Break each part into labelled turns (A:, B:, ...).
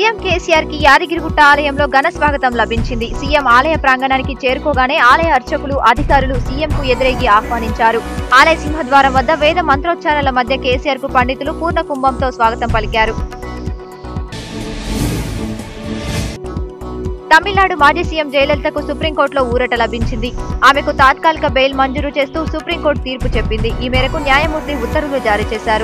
A: CM KCR కి యాదగిరిగుట్ట ఆలయంలో ఘన స్వాగతం లభించింది సీఎం ఆలయ ప్రాంగణానికి చేరుకోగానే ఆలయ అర్చకులు అధికారులు సీఎం కు ఎదురేగి ఆహ్వానించారు ఆలయ సింహద్వారం వద్ద వేద మంత్రోచ్చారాల మధ్య కేసీఆర్ కు పండితులు పూర్ణ కుంభంతో స్వాగతం పలికారు తమిళనాడు మాజీ సీఎం జయలలితకు సుప్రీంకోర్టులో ఊరట లభించింది ఆమెకు తాత్కాలిక బెయిల్ మంజూరు చేస్తూ సుప్రీంకోర్టు తీర్పు చెప్పింది ఈ మేరకు న్యాయమూర్తి ఉత్తర్వులు జారీ చేశారు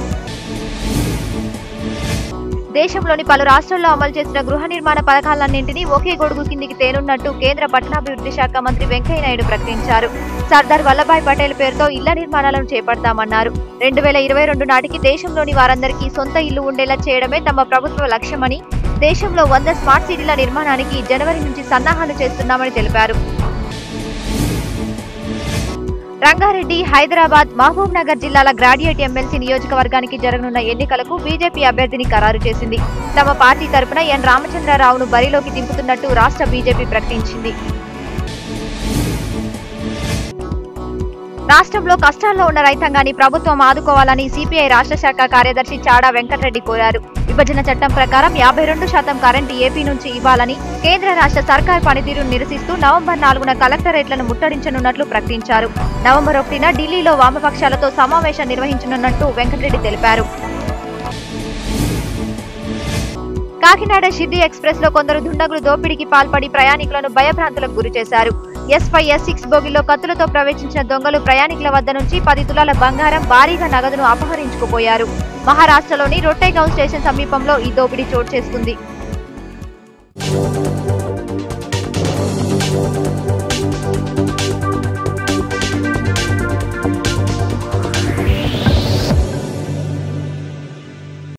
A: దేశంలోని పలు రాష్ట్రాల్లో అమలు చేసిన గృహ నిర్మాణ పథకాలన్నింటినీ ఒకే గొడుగు కిందికి తేనున్నట్టు కేంద్ర పట్టణాభివృద్ధి శాఖ మంత్రి వెంకయ్యనాయుడు ప్రకటించారు సర్దార్ వల్లభాయ్ పటేల్ పేరుతో ఇళ్ల నిర్మాణాలను చేపడతామన్నారు రెండు వేల ఇరవై రెండు నాటికి దేశంలోని వారందరికీ సొంత ఇల్లు ఉండేలా చేయడమే తమ ప్రభుత్వ లక్ష్యమని దేశంలో వంద స్మార్ట్ సిటీల నిర్మాణానికి జనవరి నుంచి సన్నాహాలు చేస్తున్నామని తెలిపారు రంగారెడ్డి హైదరాబాద్ మహబూబ్ నగర్ జిల్లాల గ్రాడ్యుయేట్ ఎమ్మెల్సీ నియోజకవర్గానికి జరగనున్న ఎన్నికలకు బీజేపీ అభ్యర్థిని ఖరారు చేసింది తమ పార్టీ తరపున ఎన్ రామచంద్రరావును బరిలోకి దింపుతున్నట్టు రాష్ట్ర బీజేపీ ప్రకటించింది రాష్ట్రంలో కష్టాల్లో ఉన్న రైతాంగాన్ని ప్రభుత్వం ఆదుకోవాలని సిపిఐ రాష్ట్ర శాఖ కార్యదర్శి చాడా వెంకటరెడ్డి కోరారు విభజన చట్టం ప్రకారం యాభై రెండు శాతం కరెంటు ఏపీ నుంచి ఇవ్వాలని కేంద్ర రాష్ట్ర సర్కార్ పనితీరును నిరసిస్తూ నవంబర్ నాలుగున కలెక్టరేట్లను ముట్టడించనున్నట్లు ప్రకటించారు నవంబర్ ఒకటిన ఢిల్లీలో వామపక్షాలతో సమావేశం నిర్వహించనున్నట్టు వెంకటరెడ్డి తెలిపారు కాకినాడ షిర్డీ ఎక్స్ప్రెస్ లో కొందరు దుండగులు దోపిడీకి పాల్పడి ప్రయాణికులను భయభ్రాంతులకు గురి చేశారు ఎస్ ఫైవ్ ఎస్ సిక్స్ బోగిలో కత్తులతో ప్రవేశించిన దొంగలు ప్రయాణికుల వద్ద నుంచి పది తులాల బంగారం భారీగా నగదును అపహరించుకుపోయారు మహారాష్ట్రలోని రొట్టెగౌన్ స్టేషన్ సమీపంలో ఈ దోపిడీ చోటు చేసుకుంది